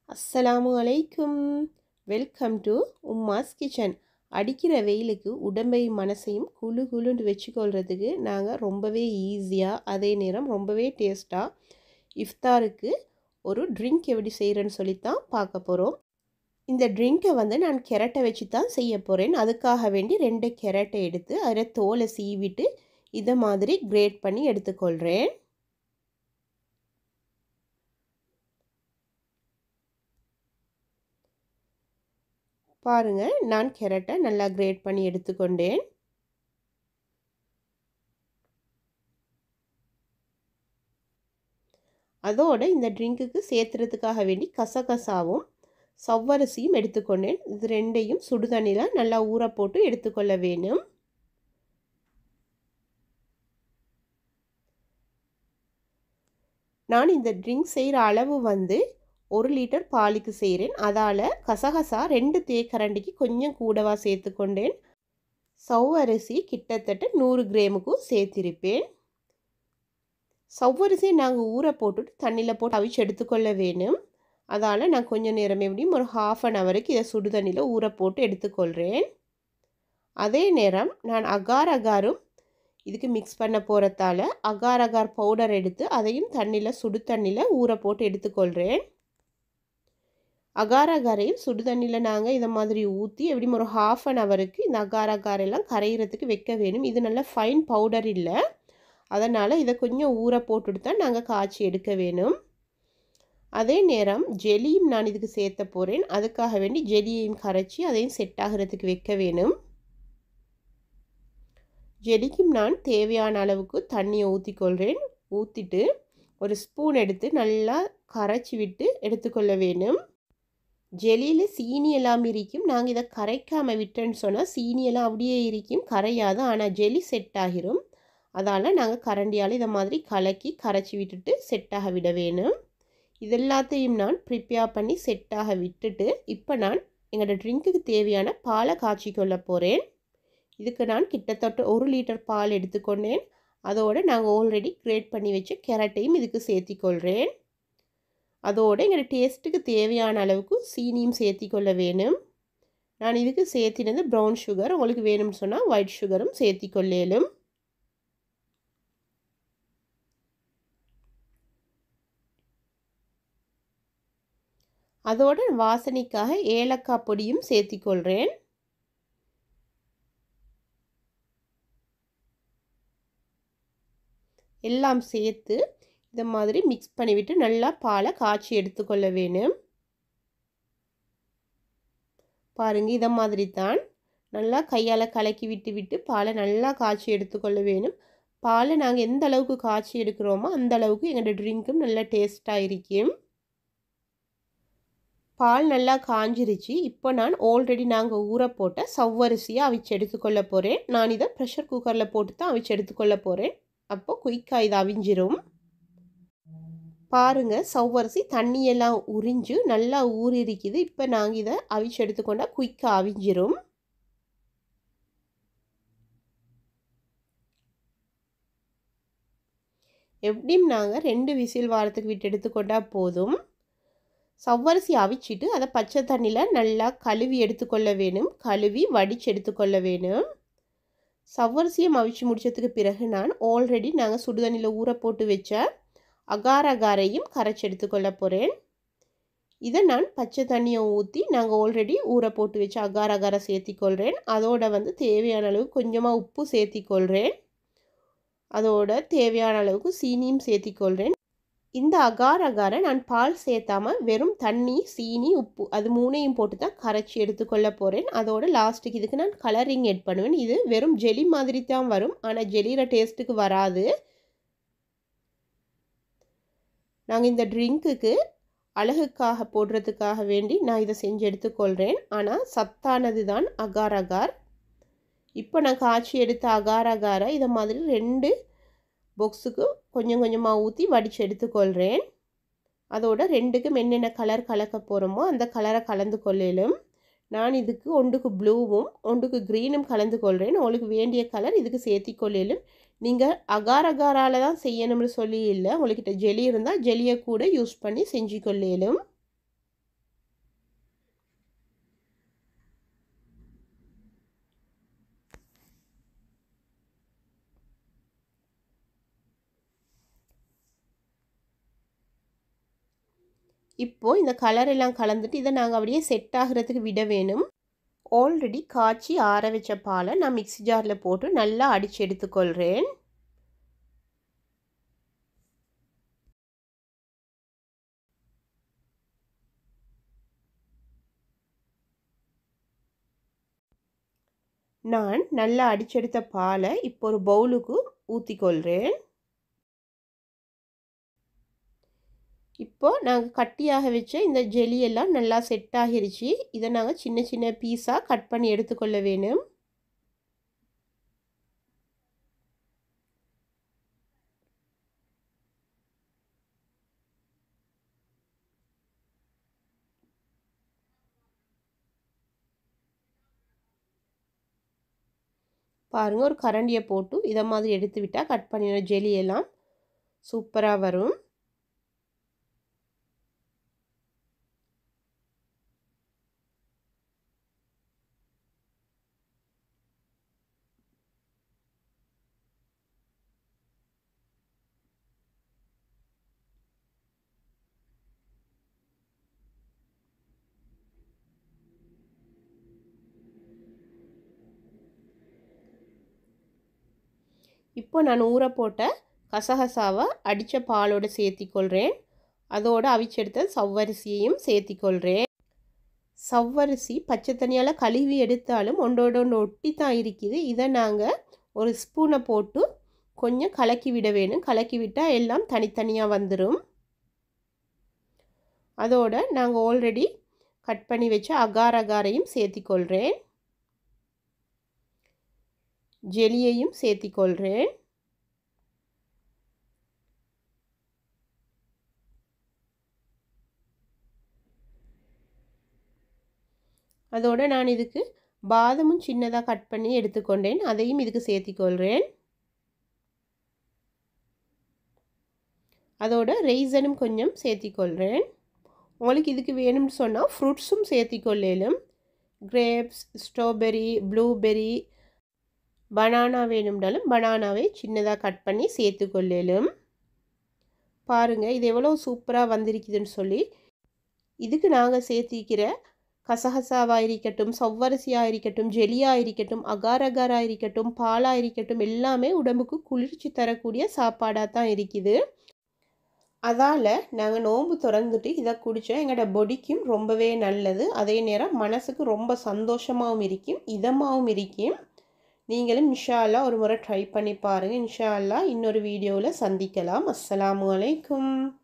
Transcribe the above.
அஸ்ஸலாமு அலைக்கும் welcome to உம்மாஸ் kitchen அடிக்கிற வெயிலுக்கு உடம்பையும் மனசையும் குளு குளுன்னு வச்சுக்கொள்கிறதுக்கு நாங்கள் ரொம்பவே ஈஸியாக அதே நேரம் ரொம்பவே டேஸ்ட்டாக இஃப்தாருக்கு ஒரு ட்ரிங்க் எப்படி செய்கிறேன்னு சொல்லித்தான் பார்க்க போகிறோம் இந்த ட்ரிங்க்கை வந்து நான் கெரட்டை வச்சு தான் செய்ய போகிறேன் அதுக்காக வேண்டி ரெண்டு கெரட்டை எடுத்து அதில் தோலை சீவிட்டு இதை மாதிரி கிரேட் பண்ணி எடுத்துக்கொள்கிறேன் பாருங்கள் நான் கேரட்டை நல்லா கிரேட் பண்ணி எடுத்துக்கொண்டேன் அதோடு இந்த ட்ரிங்க்குக்கு சேர்த்துறதுக்காக வேண்டி கசகசாவும் சவ்வரிசியும் எடுத்துக்கொண்டேன் இது ரெண்டையும் சுடுதண்ணியில் நல்லா ஊற போட்டு எடுத்துக்கொள்ள வேணும் நான் இந்த ட்ரிங்க் செய்கிற அளவு வந்து ஒரு லிட்டர் பாலுக்கு செய்கிறேன் அதால் கசகசா ரெண்டு தேக்கரண்டிக்கு கொஞ்சம் கூடவா சேர்த்துக்கொண்டேன் சவ்வரிசி கிட்டத்தட்ட நூறு கிராமுக்கும் சேர்த்திருப்பேன் சவ்வரிசியை நாங்கள் ஊற போட்டுட்டு தண்ணியில் போட்டு அவிச்சு எடுத்துக்கொள்ள வேணும் அதால் நான் கொஞ்சம் நேரம் எப்படியும் ஒரு ஹாஃப் அன் ஹவருக்கு இதை சுடு தண்ணியில் ஊற போட்டு எடுத்துக்கொள்கிறேன் அதே நேரம் நான் அகார் அகாரும் இதுக்கு மிக்ஸ் பண்ண போகிறதால அகார் அகார் பவுடர் எடுத்து அதையும் தண்ணியில் சுடு தண்ணியில் ஊற போட்டு எடுத்துக்கொள்கிறேன் அகார் அகாரையும் சுடு தண்ணியில் நாங்கள் இதை மாதிரி ஊற்றி எப்படியும் ஒரு ஹாஃப் அன் ஹவருக்கு இந்த அகார் அகாரெல்லாம் கரையிறதுக்கு வைக்க வேணும் இது நல்ல ஃபைன் பவுடர் இல்லை அதனால் இதை கொஞ்சம் ஊற போட்டுட்டு தான் நாங்கள் காய்ச்சி எடுக்க வேணும் அதே நேரம் ஜெலியும் நான் இதுக்கு சேர்த்த போகிறேன் அதுக்காக வேண்டி ஜெலியையும் கரைச்சி அதையும் செட் ஆகிறதுக்கு வைக்க வேணும் ஜெலிக்கும் நான் தேவையான அளவுக்கு தண்ணியை ஊற்றிக்கொள்கிறேன் ஊற்றிட்டு ஒரு ஸ்பூன் எடுத்து நல்லா கரைச்சி விட்டு எடுத்துக்கொள்ள வேணும் ஜெலியில் சீனி எல்லாம் இருக்கும் நாங்கள் இதை கரைக்காமல் விட்டேன்னு சொன்னால் சீனி எல்லாம் அப்படியே இருக்கும் கரையாது ஆனால் ஜெலி செட் ஆகிரும் அதால் நாங்கள் கரண்டியால் இதை மாதிரி கலக்கி கரைச்சி விட்டுட்டு செட்டாக விட வேணும் இது எல்லாத்தையும் நான் ப்ரிப்பேர் பண்ணி செட்டாக விட்டுட்டு இப்போ நான் எங்களோட ட்ரிங்க்குக்கு தேவையான பாலை காய்ச்சி கொள்ள போகிறேன் இதுக்கு நான் கிட்டத்தட்ட ஒரு லிட்டர் பால் எடுத்துக்கொண்டேன் அதோடு நாங்கள் ஆல்ரெடி கிரேட் பண்ணி வச்ச கேரட்டையும் இதுக்கு சேர்த்திக்கொள்கிறேன் அதோடு எங்களோட டேஸ்ட்டுக்கு தேவையான அளவுக்கு சீனியும் சேர்த்திக்கொள்ள வேணும் நான் இதுக்கு சேர்த்தினது ப்ரௌன் சுகர் உங்களுக்கு வேணும்னு சொன்னால் ஒயிட் சுகரும் சேர்த்திக்கொள்ளேலும் அதோடு வாசனைக்காக ஏலக்காய் பொடியும் சேர்த்திக்கொள்கிறேன் எல்லாம் சேர்த்து இந்த மாதிரி மிக்ஸ் பண்ணிவிட்டு நல்லா பாலை காய்ச்சி எடுத்துக்கொள்ள வேணும் பாருங்கள் இதை மாதிரி தான் நல்லா கையால் கலக்கி விட்டு விட்டு பாலை நல்லா காய்ச்சி எடுத்துக்கொள்ள வேணும் பாலை நாங்கள் எந்த அளவுக்கு காய்ச்சி எடுக்கிறோமோ அந்த அளவுக்கு எங்களோட ட்ரிங்க்கும் நல்லா டேஸ்ட்டாக இருக்கும் பால் நல்லா காஞ்சிருச்சு இப்போ நான் ஆல்ரெடி நாங்கள் ஊற போட்ட சவ்வரிசியை அவிச்சு எடுத்துக்கொள்ள போகிறேன் நான் இதை ப்ரெஷர் குக்கரில் போட்டு தான் அவிச்சு எடுத்துக்கொள்ள போகிறேன் அப்போ குயிக்காக இது அவிஞ்சிரும் பாருங்கள் சவ்வரிசி தண்ணியெல்லாம் உறிஞ்சு நல்லா ஊறிருக்குது இப்போ நாங்கள் இதை அவிச்சு எடுத்துக்கொண்டா குயிக்காக அவிஞ்சிரும் எப்படியும் நாங்கள் ரெண்டு விசில் வாரத்துக்கு விட்டு எடுத்துக்கொண்டா போதும் சவ்வரிசி அவிச்சிட்டு அதை பச்சை தண்ணியில் நல்லா கழுவி எடுத்துக்கொள்ள வேணும் கழுவி வடித்து எடுத்துக்கொள்ள வேணும் சவ்வரிசியை அவிச்சு முடித்ததுக்கு பிறகு நான் ஆல்ரெடி நாங்கள் சுடுதண்ணியில் ஊற போட்டு வச்ச அகார் அகாரையும் கரைச்சி எடுத்துக்கொள்ள போகிறேன் இதை நான் பச்சை தண்ணியை ஊற்றி நாங்கள் ஆல்ரெடி ஊற போட்டு வச்ச அகார் அகாரை சேர்த்திக்கொள்கிறேன் அதோட வந்து தேவையான அளவு கொஞ்சமாக உப்பு சேர்த்திக்கொள்கிறேன் அதோட தேவையான அளவுக்கு சீனியும் சேர்த்திக்கொள்கிறேன் இந்த அகார் அகாரை நான் பால் சேர்த்தாமல் வெறும் தண்ணி சீனி உப்பு அது மூணையும் போட்டு தான் கரைச்சி எடுத்துக்கொள்ள போகிறேன் அதோட லாஸ்ட்டுக்கு இதுக்கு நான் கலரிங் எட் பண்ணுவேன் இது வெறும் ஜெலி மாதிரி தான் வரும் ஆனால் ஜெலியிற டேஸ்ட்டுக்கு வராது நாங்கள் இந்த ட்ரிங்க்குக்கு அழகுக்காக போடுறதுக்காக வேண்டி நான் இதை செஞ்சு எடுத்துக்கொள்கிறேன் ஆனால் சத்தானது தான் அகார் அகார் இப்போ நான் காய்ச்சி எடுத்த அகார் அகாரை இதை மாதிரி ரெண்டு பாக்ஸுக்கு கொஞ்சம் கொஞ்சமாக ஊற்றி வடித்து எடுத்துக்கொள்கிறேன் அதோட ரெண்டுக்கும் என்னென்ன கலர் கலக்க போகிறோமோ அந்த கலரை கலந்து கொள்ளலும் நான் இதுக்கு ஒன்றுக்கு ப்ளூவும் ஒன்றுக்கு க்ரீனும் கலந்து கொள்கிறேன் உங்களுக்கு வேண்டிய கலர் இதுக்கு சேர்த்தி கொள்ளலும் நீங்கள் அகார் அகாரால் தான் செய்யணும்னு சொல்லி இல்லை உங்கள்கிட்ட ஜெலி இருந்தால் ஜெலியை கூட யூஸ் பண்ணி செஞ்சு கொள்ளலும் இப்போது இந்த கலர் எல்லாம் கலந்துட்டு இதை நாங்கள் அப்படியே செட் ஆகிறதுக்கு விட வேணும் ஆல்ரெடி காய்ச்சி ஆற வச்ச பாலை நான் மிக்ஸி ஜாரில் போட்டு நல்லா அடித்து எடுத்துக்கொள்கிறேன் நான் நல்லா அடிச்செடுத்த பாலை இப்போ ஒரு பவுலுக்கு ஊற்றிக்கொள்கிறேன் இப்போ நாங்கள் கட்டியாக வச்ச இந்த ஜெலியெல்லாம் நல்லா செட் ஆகிருச்சு இதை நாங்கள் சின்ன சின்ன பீஸாக கட் பண்ணி எடுத்துக்கொள்ள வேணும் பாருங்கள் ஒரு கரண்டியை போட்டு இதை மாதிரி எடுத்து விட்டால் கட் பண்ணின ஜெலியெல்லாம் சூப்பராக வரும் இப்போ நான் ஊற போட்ட கசகசாவை அடித்த பாலோடு சேர்த்திக்கொள்கிறேன் அதோடு அவிச்செடுத்த சவ்வரிசியையும் சேர்த்திக்கொள்கிறேன் சவ்வரிசி பச்சை தண்ணியால் கழுவி எடுத்தாலும் ஒன்றோட ஒன்று ஒட்டி தான் இருக்குது இதை நாங்கள் ஒரு ஸ்பூனை போட்டு கொஞ்சம் கலக்கி விட வேணும் கலக்கி விட்டால் எல்லாம் தனித்தனியாக வந்துடும் அதோட நாங்கள் ஆல்ரெடி கட் பண்ணி வச்ச அகார் அகாரையும் சேர்த்திக்கொள்கிறேன் ஜெலியையும் சேர்த்திக்கொள்கிறேன் அதோடு நான் இதுக்கு பாதமும் சின்னதாக கட் பண்ணி எடுத்துக்கொண்டேன் அதையும் இதுக்கு சேர்த்திக்கொள்கிறேன் அதோட ரெய்சனும் கொஞ்சம் சேர்த்திக்கொள்கிறேன் உங்களுக்கு இதுக்கு வேணும்னு சொன்னால் ஃப்ரூட்ஸும் சேர்த்திக்கொள்ளலும் கிரேப்ஸ் ஸ்ட்ராபெரி ப்ளூபெரி பனானா வேணும்னாலும் பனானாவை சின்னதாக கட் பண்ணி சேர்த்துக்கொள்ளலும் பாருங்கள் இது எவ்வளோ சூப்பராக வந்திருக்குதுன்னு சொல்லி இதுக்கு நாங்கள் சேர்த்திக்கிற கசகசாவாக இருக்கட்டும் சவ்வரிசியாக இருக்கட்டும் ஜெலியாக இருக்கட்டும் அகார் அகாராக இருக்கட்டும் பாலாக இருக்கட்டும் எல்லாமே உடம்புக்கு குளிர்ச்சி தரக்கூடிய சாப்பாடாக தான் இருக்குது அதால் நாங்கள் நோன்பு திறந்துட்டு இதை குடித்தோம் எங்களோட பொடிக்கும் ரொம்பவே நல்லது அதே நேரம் மனசுக்கு ரொம்ப சந்தோஷமாகவும் இருக்கும் இதமாகவும் இருக்கும் நீங்களும் இன்ஷா அல்லா ஒரு முறை ட்ரை பண்ணி பாருங்கள் இன்ஷா அல்லா இன்னொரு வீடியோவில் சந்திக்கலாம் அஸ்ஸலாமு அலைக்கும்